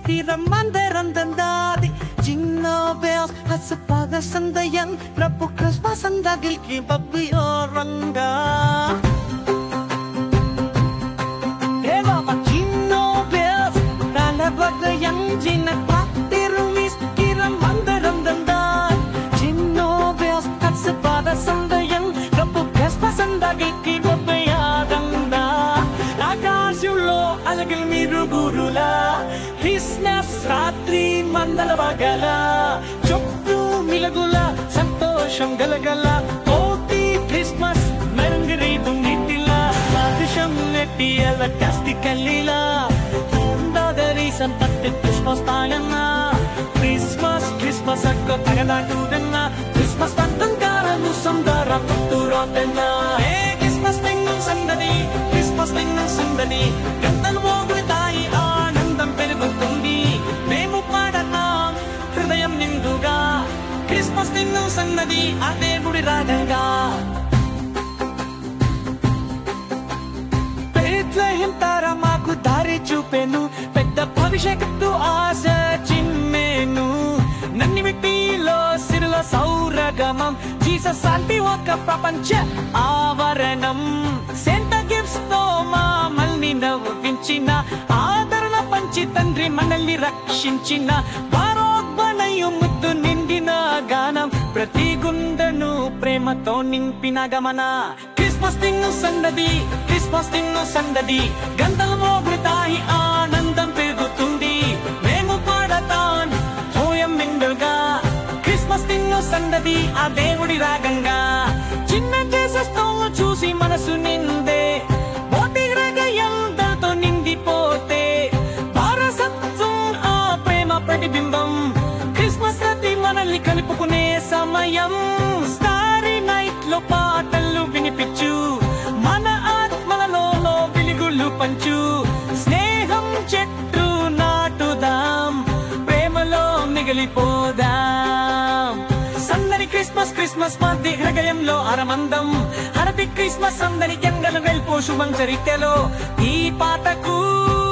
Tiramanda dadi Jingle bells at sa pagasandayan Rapo Christmas ang dagil kibabiyoranga Eva ma jingle bells Lalabagayan jinagpatirumis Kiramanda dadi Jingle bells at sa pagasandayan Rapo Christmas ang dagil kibabiyoranga ఆకాశంలో అలగలు మీరు గురులా Christmas రాత్రి మందలవగల చుట్టూ మిలగుల సంతోషం గలగల కోటి Christmas మెరంగిరీదు నిట్టిలా బాదుషం నెట్టియల కస్తి కల్లిలా దాదరి సంపత్తి Christmas Tayanna Christmas Christmas అక్క తగదాటుదన్న Christmas పంతంకారను సందార పుట్టురోతన్న ఏ Christmas తెంగం సందడి క్రిస్మస్ తెంగం సందడి గంటలు మోగుతాయి ఆనందం పెరుగుతుంది మేము పాడతాం హృదయం నిండుగా క్రిస్మస్ తెంగం సన్నది ఆ దేవుడి రాగంగా బెత్లెహెం తార మాకు దారి చూపెను పెద్ద భవిష్యత్తు ఆశ చిమ్మెను నన్ని మిట్టిలో సిరుల సౌరగమం జీసస్ శాంతి ఒక ప్రపంచ ఆవరణం సెంట గిఫ్ట్స్ తో మమ్మల్ని నవ్వించిన ఆదరణ పంచి తండ్రి మనల్ని రక్షించిన వారోగ్బనయు ముద్దు నిండిన గానం ప్రతి గుండెను ప్రేమతో నింపిన గమన క్రిస్మస్ తిన్ను సందది క్రిస్మస్ తిన్ను సందది గంటలు మోగుతాయి ఆనందం పెరుగుతుంది మేము పాడతాం హోయం మిండుగా క్రిస్మస్ తిన్ను సందది ఆ దేవుడి రాగంగా చిన్న చేసేస్తాము చూసి మనసు నిందే పోటీ హృదయంతో నిండిపోతే వారసత్వం ఆ ప్రేమ ప్రతిబింబం క్రిస్మస్ రాత్రి మనల్ని కలుపుకునే సమయం స్టారీ నైట్ లో పాటలు వినిపించు మన ఆత్మలలో వెలుగులు పంచు స్నేహం చెట్టు నాటుదాం ప్రేమలో మిగిలిపోదాం సందడి క్రిస్మస్ క్రిస్మస్ మధ్య హృదయంలో అరమందం హరతి క్రిస్మస్ అందరి ఎంగలు వెళ్ళిపో శుభం చరిత్రలో ఈ పాటకు